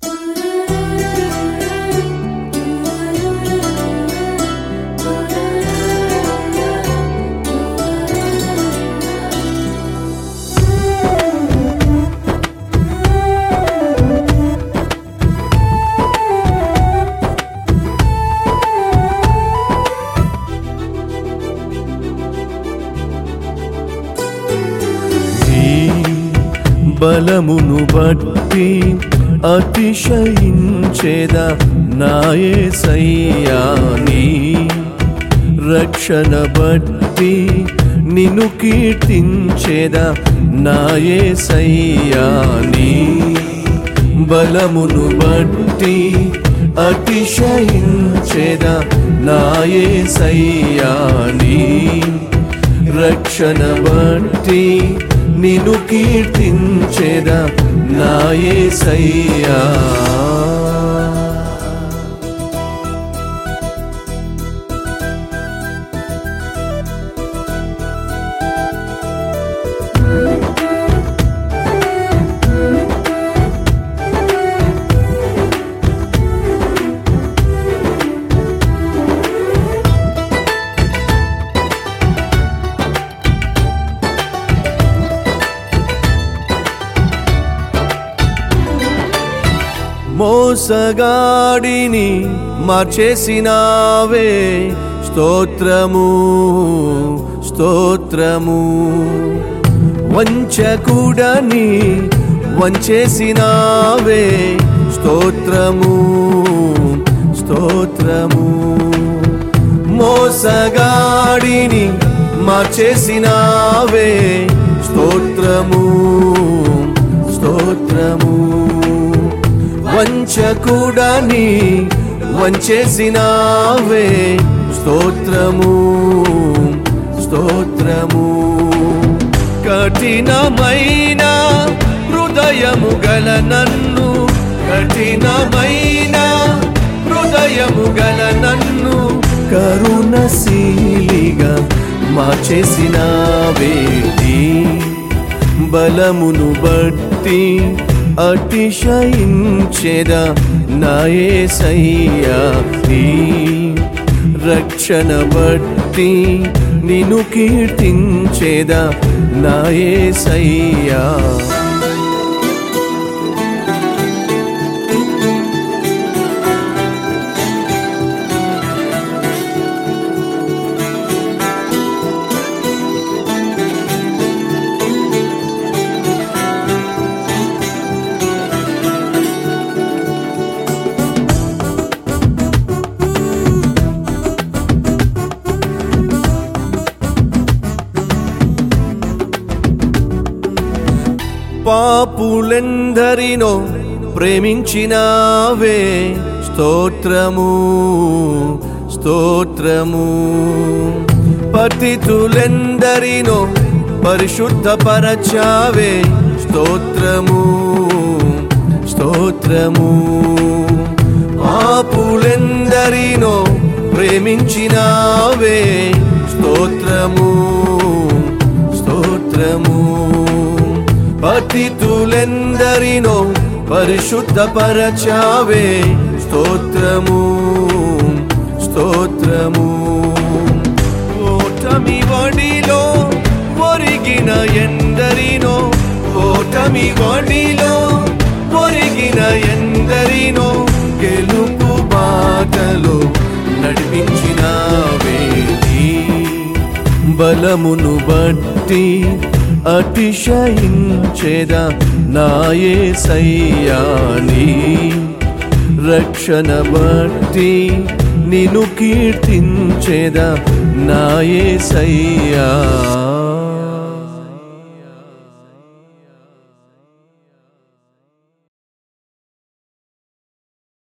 నీ బలమును బట్టి అతిశయించేదా నాయే సయ్యాని రక్షణ బట్టి నిన్ను కీర్తించేదా నాయే సయ్యాని బలమును బట్టి అతిశయించేదా నాయే సయ్యాని రక్షణ బట్టి నిన్ను కీర్తించేదా నాయే సయ్యా మోసగాడిని మార్చేసినావే స్తోత్రము స్తోత్రము వంచకుడని వంచేసినావే స్తోత్రము స్తోత్రము మోసగాడిని మార్చేసినావే స్తోత్రము స్తోత్రము వంచకుడని వంచేసినావే స్తోత్రము స్తోత్రము కఠినమైన హృదయము గల నన్ను కఠినమైన హృదయము గల నన్ను కరుణశీలిగా మార్చేసినావేది బలమును బట్టి అతిశయించేదా నాయే సయ్యా నీ రక్షణ బట్టి నిన్ను కీర్తించేదా నాయే సయ్యా పాపులెందరినో ప్రేమించినావే స్తోత్రము స్తోత్రము పతితులెందరినో పరిశుద్ధపరచావే స్తోత్రము స్తోత్రము పాపులెందరినో ప్రేమించినావే స్తోత్రము స్తోత్రము పతితులెందరినో పరిశుద్ధపరచావే స్తోత్రము స్తోత్రము ఓటమి వడిలో ఒరిగిన ఎందరినో ఓటమి వడిలో ఒరిగిన ఎందరినో గెలుపు బాటలో నడిపించినావే నీ బలమును బట్టి అతిశయించేదా నాయే సయ్యాని రక్షణ బట్టి నిన్ను కీర్తించేదా నాయే సయ్యా